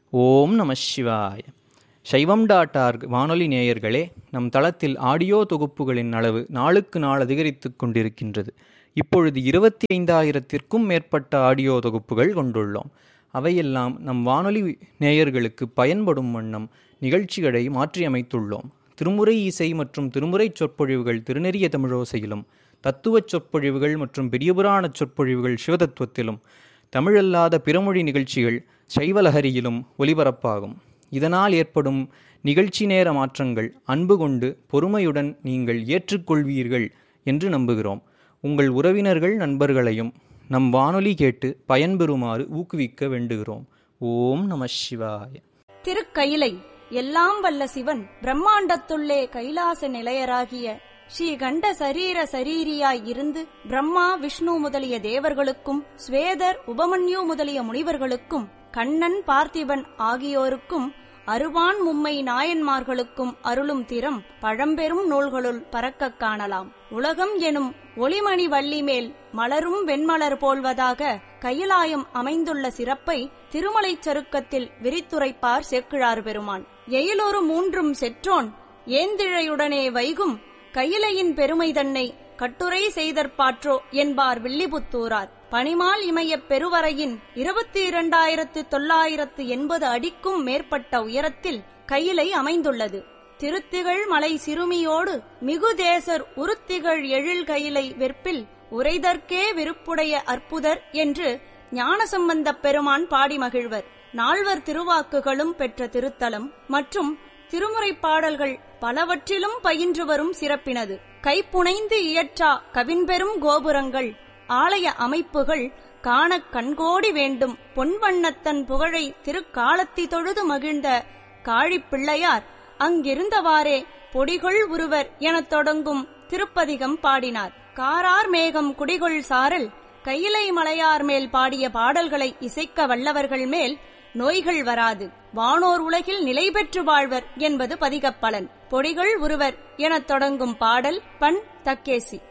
ஓம் நம சிவாய சைவம் டாட் ஆர்க் வானொலி நேயர்களே நம் தளத்தில் ஆடியோ தொகுப்புகளின் அளவு நாளுக்கு நாள் அதிகரித்து கொண்டிருக்கின்றது இப்பொழுது இருபத்தி ஐந்தாயிரத்திற்கும் மேற்பட்ட ஆடியோ தொகுப்புகள் கொண்டுள்ளோம் அவையெல்லாம் நம் வானொலி நேயர்களுக்கு பயன்படும் வண்ணம் நிகழ்ச்சிகளை மாற்றியமைத்துள்ளோம் திருமுறை இசை மற்றும் திருமுறை சொற்பொழிவுகள் திருநெறிய தமிழோசையிலும் தத்துவச் சொற்பொழிவுகள் மற்றும் பெரியபுராண சொற்பொழிவுகள் சிவதத்துவத்திலும் தமிழல்லாத பிறமொழி நிகழ்ச்சிகள் சைவலஹரியிலும் ஒலிபரப்பாகும் இதனால் ஏற்படும் நிகழ்ச்சி நேர மாற்றங்கள் அன்பு கொண்டு பொறுமையுடன் நீங்கள் ஏற்றுக்கொள்வீர்கள் என்று நம்புகிறோம் உங்கள் உறவினர்கள் நண்பர்களையும் நம் வானொலி கேட்டு பயன்பெறுமாறு ஊக்குவிக்க வேண்டுகிறோம் ஓம் நம சிவாய திருக்கயிலை எல்லாம் வல்ல சிவன் பிரம்மாண்டத்துள்ளே கைலாச நிலையராகிய ஸ்ரீ கண்ட சரீர சரீரியாய் இருந்து பிரம்மா விஷ்ணு முதலிய தேவர்களுக்கும் ஸ்வேதர் உபமன்யு முதலிய முனிவர்களுக்கும் கண்ணன் பார்த்திபன் ஆகியோருக்கும் அருவான் மும்மை நாயன்மார்களுக்கும் அருளும் திறம் பழம்பெரும் நூல்களுள் பறக்கக் காணலாம் உலகம் எனும் ஒளிமணி வள்ளி மேல் மலரும் வெண்மலர் போல்வதாக கையிலாயம் அமைந்துள்ள சிறப்பை திருமலைச் சருக்கத்தில் விரித்துரைப்பார் சேக்கிழார் பெருமான் எயிலொரு மூன்றும் செற்றோன் ஏந்திழையுடனே வைகும் கையிலையின் பெருமை தன்னை கட்டுரை செய்தற்பாற்றோ என்பார் வில்லிபுத்தூரார் பனிமால் இமயப் பெருவரையின் இருபத்தி இரண்டாயிரத்து தொள்ளாயிரத்து எண்பது அடிக்கும் மேற்பட்ட உயரத்தில் கையிலை அமைந்துள்ளது திருத்திகள் மலை சிறுமியோடு மிகுதேசர் உருத்திகள் எழில் கையிலை வெற்பில் உரைதற்கே விருப்புடைய அற்புதர் என்று ஞானசம்பந்தப் பெருமான் பாடி மகிழ்வர் நால்வர் திருவாக்குகளும் பெற்ற திருத்தலம் மற்றும் திருமுறை பாடல்கள் பலவற்றிலும் பயின்று வரும் சிறப்பினது கைப்புனைந்து இயற்றா கவின்பெரும் கோபுரங்கள் ஆலய அமைப்புகள் காணக் கண்கோடி வேண்டும் பொன்வண்ணத்தன் புகழை திருக்காலத்தி தொழுது மகிழ்ந்த காழிப்பிள்ளையார் அங்கிருந்தவாறே பொடிகொள் உருவர் எனத் தொடங்கும் திருப்பதிகம் பாடினார் காரார் மேகம் குடிகொள் சாரல் கையிலை மலையார் மேல் பாடிய பாடல்களை இசைக்க வல்லவர்கள் மேல் நோய்கள் வராது வானோர் உலகில் நிலை பெற்று வாழ்வர் என்பது பதிகப்பலன் பொடிகள் உருவர் எனத் தொடங்கும் பாடல் பண் தக்கேசி